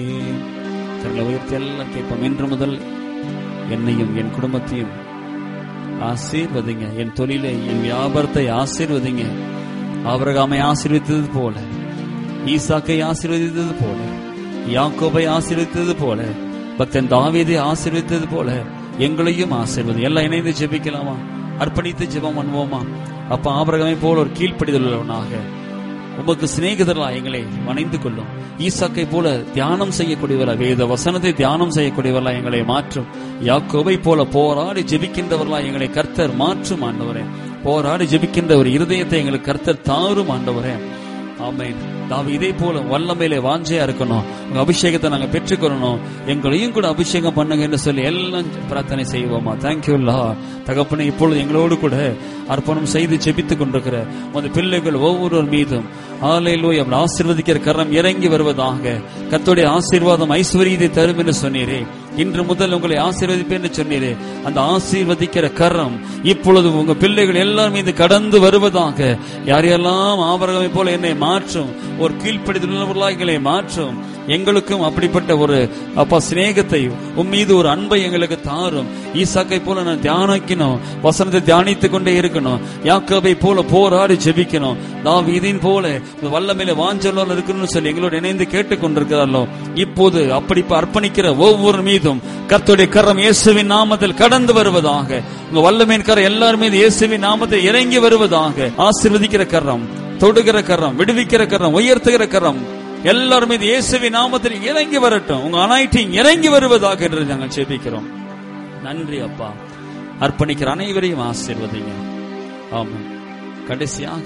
தங்களை உயர்த்தி எல்லாம் கேட்போம் இன்று முதல் என்னையும் என் குடும்பத்தையும் ஆசீர்வதிங்க என் தொழிலை என் வியாபாரத்தை ஆசீர்வதிங்க ஆபிரகாமை ஆசீர்வதித்தது போல ஈசாக்கை ஆசீர்வதித்தது போல யாக்கோபை ஆசீர்வதித்தது போல பக்தன் தாவீதை ஆசீர்வதித்தது போல எங்களையும் ஆசீர்வதி எல்லாம் இணைந்து ஜெபிக்கலாமா அர்ப்பணித்து ஜெபம் பண்ணுவோமா அப்ப ஆபிரகாமை போல ஒரு கீழ்ப்படிதல் உள்ளவனாக உமக்கு சிநேகிதர்களா எங்களை வணைந்து கொள்ளும் ஈசாக்கை போல தியானம் செய்யக்கூடியவர்களா வேத வசனத்தை தியானம் செய்யக்கூடியவர்களா எங்களை மாற்றும் யாக்கோபை போல போராடி ஜெபிக்கின்றவர்களா எங்களை கர்த்தர் மாற்றும் ஆண்டவரே போராடி ஜெபிக்கின்ற ஒரு இருதயத்தை எங்களுக்கு கர்த்தர் தாரும் ஆண்டவரே ஆமென் தாவி இதே போல வல்லமையிலே வாஞ்சையா இருக்கணும் உங்க அபிஷேகத்தை நாங்க பெற்றுக்கொள்ளணும் எங்களையும் கூட அபிஷேகம் பண்ணுங்க என்று சொல்லி எல்லாம் பிரார்த்தனை செய்வோமா தேங்க்யூ லா தகப்பனே இப்பொழுது எங்களோடு கூட அர்ப்பணம் செய்து ஜெபித்துக் கொண்டிருக்கிற உமது பிள்ளைகள் ஒவ்வொருவர் மீதும் ஆலையிலோ அவள் ஆசீர்வதிக்கிற கரம் இறங்கி வருவதாக கர்த்தருடைய ஆசீர்வாதம் ஐஸ்வர்யத்தை தரும் என்று சொன்னீரே இன்று முதல் உங்களை ஆசீர்வதிப்பேன் என்று சொன்னீரே அந்த ஆசீர்வதிக்கிற கரம் இப்பொழுது உங்க பிள்ளைகள் எல்லார் மீது கடந்து வருவதாக யாரையெல்லாம் ஆபரகமை போல என்னை மாற்றும் ஒரு கீழ்ப்படிதலாக எங்களை மாற்றும் எங்களுக்கும் அப்படிப்பட்ட ஒரு அப்பா சிநேகத்தை உன் மீது ஒரு அன்பை எங்களுக்கு தாரும் ஈசாக்கை போல நான் தியானிக்கணும் வசனத்தை தியானித்துக் கொண்டே இருக்கணும் யாக்கோபை போல போராடி ஜெபிக்கணும் நான் இதன் போல வல்லமையில வாஞ்சலோல இருக்கணும்னு சொல்லி எங்களோட இணைந்து கேட்டுக்கொண்டிருக்கிறாரோ இப்போது அப்படி அர்ப்பணிக்கிற ஒவ்வொரு மீதும் கர்த்தருடைய கரம் இயேசுவின் நாமத்தில் கடந்து வருவதாக உங்க வல்லமையின் கரம் எல்லார் மீது இயேசுவின் நாமத்தில் இறங்கி வருவதாக ஆசீர்வதிக்கிற கரம் தொடுகிற கரம் விடுவிக்கிற கரம் உயர்த்துகிற கரம் எல்லார் மீது இயேசுவின் நாமத்தில் இறங்கி வரட்டும் உங்க அனைத்தையும் இறங்கி வருவதாக என்று நாங்கள் ஜெபிக்கிறோம் நன்றி அப்பா அர்ப்பணிக்கிற அனைவரையும் ஆசீர்வதிங்க ஆமாம் கடைசியாக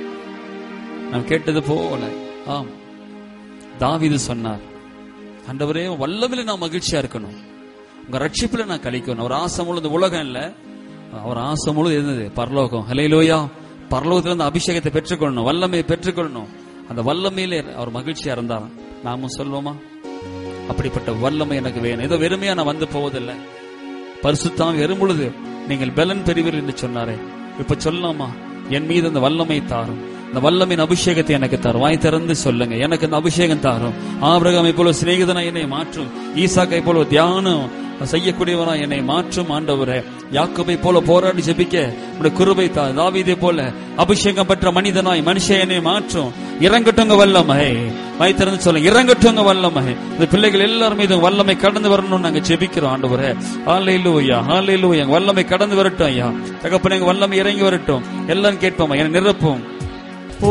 நாம் கேட்டது போல ஆம் தாவீது சொன்னார் ஆண்டவரே வல்லவில நான் மகிழ்ச்சியா இருக்கணும் உங்க ரட்சிப்புல நான் கழிக்கணும் அவர் ஆசை முழுது உலகம் இல்ல அவர் ஆசை முழுது இருந்தது பரலோகம் ஹலையிலோயா பரலோகத்துல இருந்து அபிஷேகத்தை பெற்றுக்கொள்ளணும் வல்லமையை பெற்றுக்கொள்ளணும் அந்த வல்லமையிலே அவர் மகிழ்ச்சியா இருந்தாராம் நாமும் சொல்வோமா அப்படிப்பட்ட வல்லமை எனக்கு வேணும் ஏதோ வெறுமையா நான் வந்து போவதில்லை பரிசுத்தாம் வரும் பொழுது நீங்கள் பலன் பெறுவீர்கள் என்று சொன்னாரே இப்ப சொல்லலாமா என் மீது அந்த வல்லமை தாரும் இந்த வல்லமின் அபிஷேகத்தை எனக்கு தரும் வாய் திறந்து சொல்லுங்க எனக்கு இந்த அபிஷேகம் தாரும் ஆபிரகாமை போல சிநேகிதனா என்னை மாற்றும் ஈசாக்கை போல தியானம் செய்யக்கூடியவனா என்னை மாற்றும் ஆண்டவரே யாக்கோபை போல போராடி ஜெபிக்க உடைய குருபை தா தாவீதை போல அபிஷேகம் பெற்ற மனிதனாய் மனுஷன் என்னை மாற்றும் இறங்கட்டுங்க வல்லமை வாய் திறந்து சொல்லுங்க இறங்கட்டுங்க வல்லமை இந்த பிள்ளைகள் எல்லாரும் மீதும் வல்லமை கடந்து வரணும்னு நாங்க ஜெபிக்கிறோம் ஆண்டவரே ஹalleluya ஹalleluya வல்லமை கடந்து வரட்டும் ஐயா தகப்பனே எங்க வல்லமை இறங்கி வரட்டும் எல்லாம் கேட்போம் என்னை நிரப்பும்